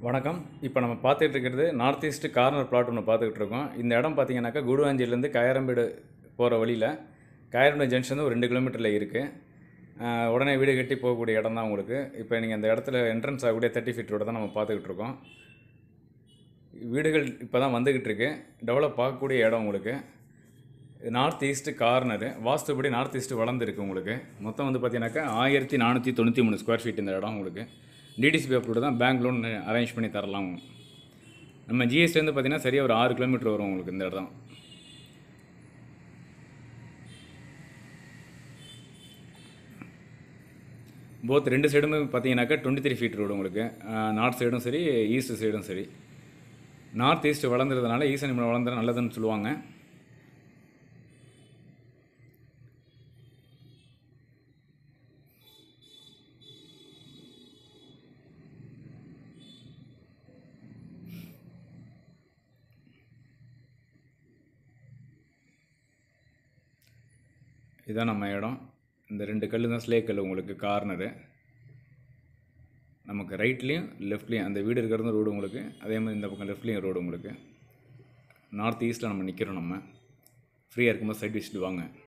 வணக்கம் இப்போ நம்ம பார்த்துட்டு இருக்கிறது நார்த் ஈஸ்ட் கார்னர் பிளாட் ஒன்று பார்த்துக்கிட்டு இருக்கோம் இந்த இடம் பார்த்தீங்கன்னாக்கா குடுவாஞ்சிலேருந்து கயரம்பேடு போகிற வழியில் கயரம்பேடு ஜங்ஷன் வந்து ஒரு ரெண்டு கிலோமீட்டரில் இருக்குது உடனே வீடு கட்டி போகக்கூடிய இடம் தான் உங்களுக்கு இப்போ நீங்கள் அந்த இடத்துல என்ட்ரன்ஸ் ஆகக்கூடிய தேர்ட்டி ஃபீட் ரோட தான் நம்ம பார்த்துக்கிட்டு இருக்கோம் வீடுகள் இப்போ தான் வந்துக்கிட்டு இருக்கு டெவலப் பார்க்கக்கூடிய இடம் உங்களுக்கு நார்த் ஈஸ்ட் கார்னரு வாஸ்துபடி நார்த் ஈஸ்ட் வளர்ந்துருக்கு உங்களுக்கு மொத்தம் வந்து பார்த்தீங்கன்னாக்கா ஆயிரத்தி நானூற்றி தொண்ணூற்றி மூணு ஸ்கொயர் ஃபீட் இந்த இடம் உங்களுக்கு டிடிசிபி அப்ரூவ்டு தான் பேங்க் லோன் அரேஞ்ச் பண்ணி தரலாம் நம்ம ஜிஎஸ்டி வந்து பார்த்தீங்கன்னா சரியாக ஒரு ஆறு கிலோமீட்டர் வரும் உங்களுக்கு இந்த இடம் போத் ரெண்டு சைடுமே பார்த்தீங்கன்னாக்கா டுவெண்ட்டி த்ரீ ஃபீட் ரோடு உங்களுக்கு நார்த் சைடும் சரி ஈஸ்ட் சைடும் சரி நார்த் ஈஸ்ட் வளர்ந்துறதுனால ஈசானி மலை வளர்ந்துற நல்லதுன்னு சொல்லுவாங்க இதுதான் நம்ம இடம் இந்த ரெண்டு கல் தான் ஸ்லே கல் உங்களுக்கு கார்னரு நமக்கு ரைட்லேயும் லெஃப்ட்லேயும் அந்த வீடு இருக்கிறது ரோடு உங்களுக்கு அதே மாதிரி இந்த பக்கம் லெஃப்ட்லேயும் ரோடு உங்களுக்கு நார்த் ஈஸ்ட்டில் நம்ம நிற்கிறோம் நம்ம ஃப்ரீயாக இருக்கும்போது சைட் வச்சுட்டு வாங்க